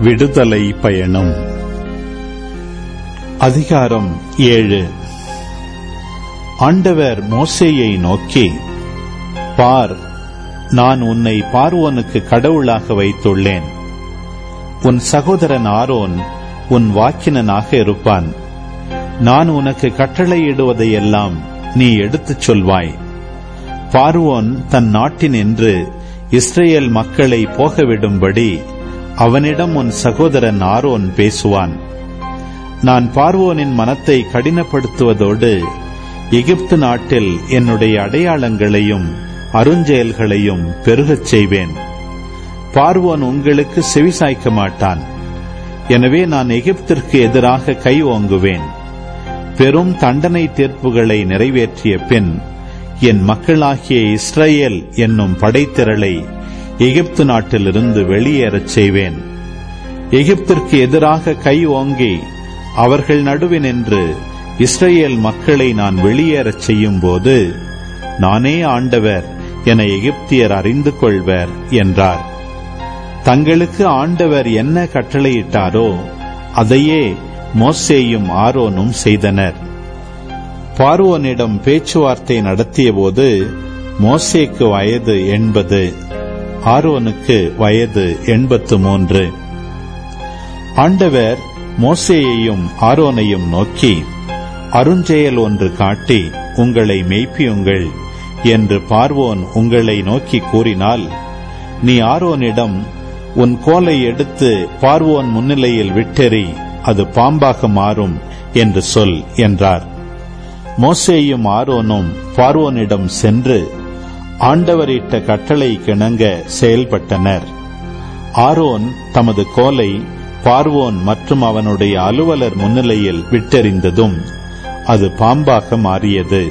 விடுதலை பயணம் அதிகாரம் ஏழு ஆண்டவர் மோசேயை நோக்கி பார் நான் உன்னை பார்வோனுக்கு கடவுளாக வைத்துள்ளேன் உன் சகோதரன் ஆரோன் உன் வாக்கினனாக இருப்பான் நான் உனக்கு கட்டளையிடுவதையெல்லாம் நீ எடுத்துச் சொல்வாய் பார்வோன் தன் நாட்டினின்று இஸ்ரேல் மக்களை போகவிடும்படி அவனிடம் உன் சகோதரன் ஆரோன் பேசுவான் நான் பார்வோனின் மனத்தை கடினப்படுத்துவதோடு எகிப்து நாட்டில் என்னுடைய அடையாளங்களையும் அருஞ்செயல்களையும் பெருகச் செய்வேன் பார்வோன் உங்களுக்கு செவிசாய்க்க மாட்டான் எனவே நான் எகிப்திற்கு எதிராக கை ஓங்குவேன் பெரும் தண்டனை தீர்ப்புகளை நிறைவேற்றிய பின் என் மக்களாகிய இஸ்ரேல் என்னும் படைத்திரளை எகிப்து நாட்டிலிருந்து வெளியேறச் செய்வேன் எகிப்திற்கு எதிராக கை ஓங்கி அவர்கள் நடுவினின்று இஸ்ரேல் மக்களை நான் வெளியேறச் செய்யும்போது நானே ஆண்டவர் என எகிப்தியர் அறிந்து கொள்வர் என்றார் தங்களுக்கு ஆண்டவர் என்ன கட்டளையிட்டாரோ அதையே மோசேயும் ஆரோனும் செய்தனர் பார்வோனிடம் பேச்சுவார்த்தை நடத்தியபோது மோசேக்கு வயது எண்பது ஆரோனுக்கு வயது எண்பத்து மூன்று ஆண்டவர் மோசேயையும் ஆரோனையும் நோக்கி அருஞ்செயல் ஒன்று காட்டி உங்களை மெய்ப்பியுங்கள் என்று பார்வோன் உங்களை நோக்கி கூறினால் நீ ஆரோனிடம் உன் கோலை எடுத்து பார்வோன் முன்னிலையில் விட்டெறி அது பாம்பாக மாறும் என்று சொல் என்றார் மோசேயும் ஆரோனும் பார்வோனிடம் சென்று ஆண்டவரிட்ட கட்டளை கிணங்க செயல்பட்டனர் ஆரோன் தமது கோலை பார்வோன் மற்றும் அவனுடைய அலுவலர் முன்னிலையில் விட்டெறிந்ததும் அது பாம்பாக மாறியது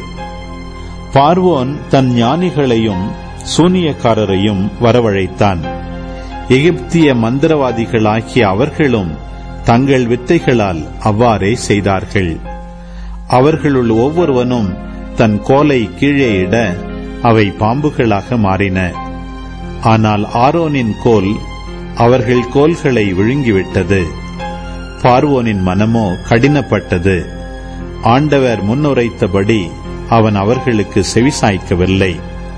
பார்வோன் தன் ஞானிகளையும் சூனியக்காரரையும் வரவழைத்தான் எகிப்திய மந்திரவாதிகளாகிய அவர்களும் தங்கள் வித்தைகளால் அவ்வாறே செய்தார்கள் அவர்களுள் ஒவ்வொருவனும் தன் கோலை கீழே இட அவை பாம்புகளாக மாறின ஆனால் ஆரோனின் கோல் அவர்கள் கோல்களை விழுங்கிவிட்டது பார்வோனின் மனமோ கடினப்பட்டது ஆண்டவர் முன்னுரைத்தபடி அவன் அவர்களுக்கு செவிசாய்க்கவில்லை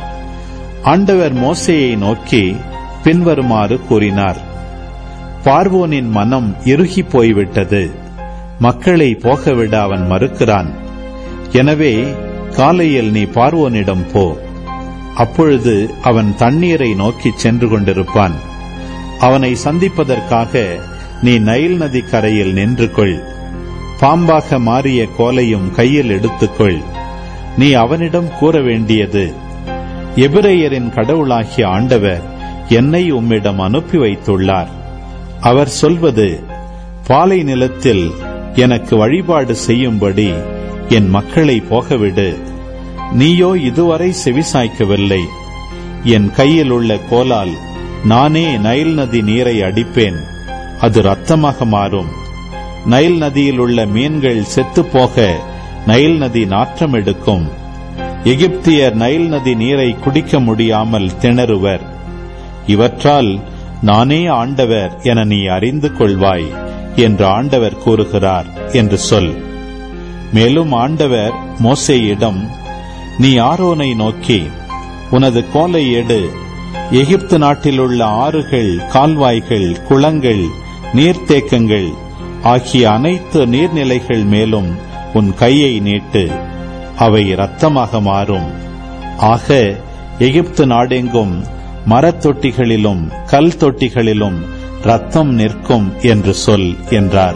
ஆண்டவர் மோசையை நோக்கி பின்வருமாறு கூறினார் பார்வோனின் மனம் இறுகி போய்விட்டது மக்களை போகவிட அவன் மறுக்கிறான் எனவே காலையில் நீ பார்வோனிடம் போ அப்பொழுது அவன் தண்ணீரை நோக்கி சென்று கொண்டிருப்பான் அவனை சந்திப்பதற்காக நீ நைல் நதி கரையில் நின்று கொள் பாம்பாக மாறிய கோலையும் கையில் எடுத்துக்கொள் நீ அவனிடம் கூற வேண்டியது எபிரேயரின் கடவுளாகிய ஆண்டவர் என்னை உம்மிடம் அனுப்பி வைத்துள்ளார் அவர் சொல்வது பாலை நிலத்தில் எனக்கு வழிபாடு செய்யும்படி என் மக்களை போகவிடு நீயோ இதுவரை செவிசாய்க்கவில்லை என் கையில் உள்ள கோலால் நானே நைல் நதி நீரை அடிப்பேன் அது ரத்தமாக மாறும் நைல் நதியில் உள்ள மீன்கள் செத்துப்போக நைல் நதி நாற்றம் எடுக்கும் எகிப்தியர் நைல் நதி நீரை குடிக்க முடியாமல் திணறுவர் இவற்றால் நானே ஆண்டவர் என நீ அறிந்து கொள்வாய் என்று ஆண்டவர் கூறுகிறார் என்று சொல் மேலும் ஆண்டவர் மோசேயிடம் நீ ஆரோனை நோக்கி உனது கோலை எடு எகிப்து நாட்டிலுள்ள ஆறுகள் கால்வாய்கள் குளங்கள் நீர்த்தேக்கங்கள் ஆகிய அனைத்து நீர்நிலைகள் மேலும் உன் கையை நீட்டு அவை இரத்தமாக மாறும் ஆக எகிப்து நாடெங்கும் மரத்தொட்டிகளிலும் கல் தொட்டிகளிலும் ரத்தம் நிற்கும் என்று சொல் என்றார்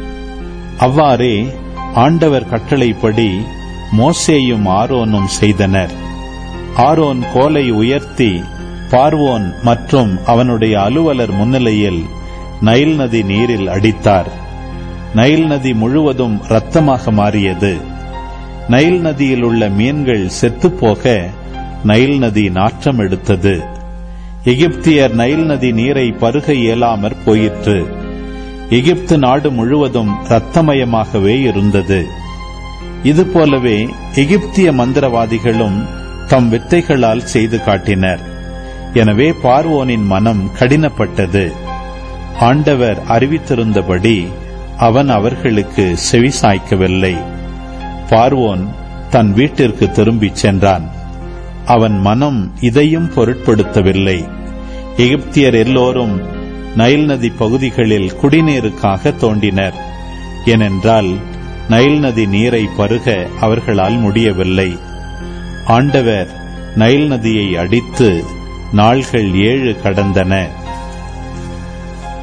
அவ்வாறே ஆண்டவர் கட்டளைப்படி மோசேயும் ஆரோனும் செய்தனர் ஆரோன் கோலை உயர்த்தி பார்வோன் மற்றும் அவனுடைய அலுவலர் முன்னிலையில் நைல் நதி நீரில் அடித்தார் நைல் நதி முழுவதும் இரத்தமாக மாறியது நைல் நதியில் உள்ள மீன்கள் செத்துப்போக நைல் நதி நாற்றம் எடுத்தது எகிப்தியர் நைல் நதி நீரை பருக இயலாமற் போயிற்று எகிப்து நாடு முழுவதும் இரத்தமயமாகவே இருந்தது இதுபோலவே எகிப்திய மந்திரவாதிகளும் தம் வித்தைகளால் செய்து காட்டினர் எனவே பார்வோனின் மனம் கடினப்பட்டது ஆண்டவர் அறிவித்திருந்தபடி அவன் அவர்களுக்கு செவிசாய்க்கவில்லை பார்வோன் தன் வீட்டிற்கு திரும்பிச் சென்றான் அவன் மனம் இதையும் பொருட்படுத்தவில்லை எகிப்தியர் எல்லோரும் நைல் நதி பகுதிகளில் குடிநீருக்காக தோண்டினர் ஏனென்றால் நைல் நதி நீரை பருக அவர்களால் முடியவில்லை ஆண்டவர் நைல் நதியை அடித்து நாள்கள் ஏழு கடந்தன